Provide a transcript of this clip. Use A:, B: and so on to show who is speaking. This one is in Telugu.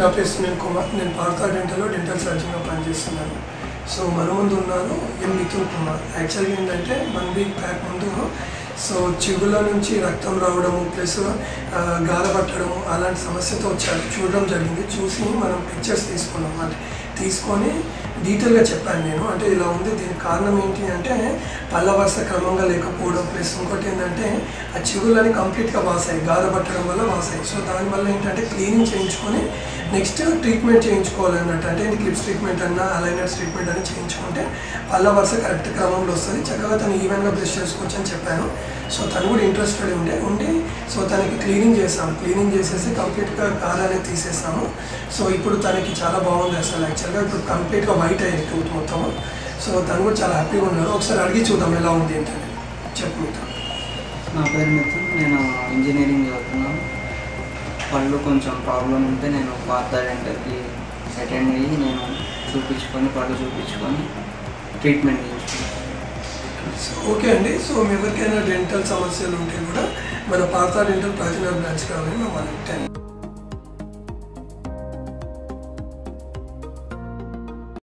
A: నా పేరు సునీల్ కుమార్ నేను పార్థా డెంటల్లో డెంటల్ సర్జన్గా పనిచేస్తున్నాను సో మన ముందు ఉన్నారు ఎం మిథున్ కుమార్ యాక్చువల్గా ఏంటంటే వన్ వీక్ బ్యాక్ ముందు సో చెవుల నుంచి రక్తం రావడము ప్లస్ గాలపట్టడము అలాంటి సమస్యతో వచ్చారు చూడడం జరిగింది చూసి మనం పిక్చర్స్ తీసుకున్నాం అంటే తీసుకొని డీటెయిల్గా చెప్పాను నేను అంటే ఇలా ఉంది దీనికి కారణం ఏంటి అంటే పళ్ళ వరుస క్రమంగా లేకపోవడం ప్లస్ ఇంకోటి ఏంటంటే ఆ చెవులని కంప్లీట్గా వాసాయి గార పట్టడం వల్ల వాసాయి సో దానివల్ల ఏంటంటే క్లీనింగ్ చేయించుకొని నెక్స్ట్ ట్రీట్మెంట్ చేయించుకోవాలన్నట్టు అంటే ఇది క్లిప్స్ ట్రీట్మెంట్ అన్నా అలైనర్స్ ట్రీట్మెంట్ అని చేయించుకుంటే పళ్ళ వరుస కరెక్ట్ క్రమంలో వస్తుంది చక్కగా తను ఈవెన్గా బ్రష్ చేసుకోవచ్చు అని చెప్పాను సో తను కూడా ఇంట్రెస్టెడ్ ఉండే ఉండి సో తనకి క్లీనింగ్ చేసాం క్లీనింగ్ చేసేసి కంప్లీట్గా కార్ అనేది తీసేసాము సో ఇప్పుడు తనకి చాలా బాగుంది అసలు యాక్చువల్గా ఇప్పుడు కంప్లీట్గా వైట్ అయ్యింది టూత్ మొత్తం సో తను కూడా చాలా హ్యాపీగా ఉన్నారు ఒకసారి అడిగి చూద్దాం ఎలా ఉంది ఏంటని చెప్పు మీతో
B: నా పేరు మిథున్ నేను ఇంజనీరింగ్ చదువుతున్నాను పళ్ళు కొంచెం ప్రాబ్లం ఉంటే నేను పాత డెంటల్కి అటెండ్ అయ్యి నేను చూపించుకొని పళ్ళు చూపించుకొని ట్రీట్మెంట్ చేయించుకున్నాను
A: సో ఓకే అండి సో మీ ఎవరికైనా డెంటల్ సమస్యలు ఉంటే కూడా మన పాత డెంటల్ ప్లాటినర్ బ్రాంచ్ కావాలని మేము థ్యాంక్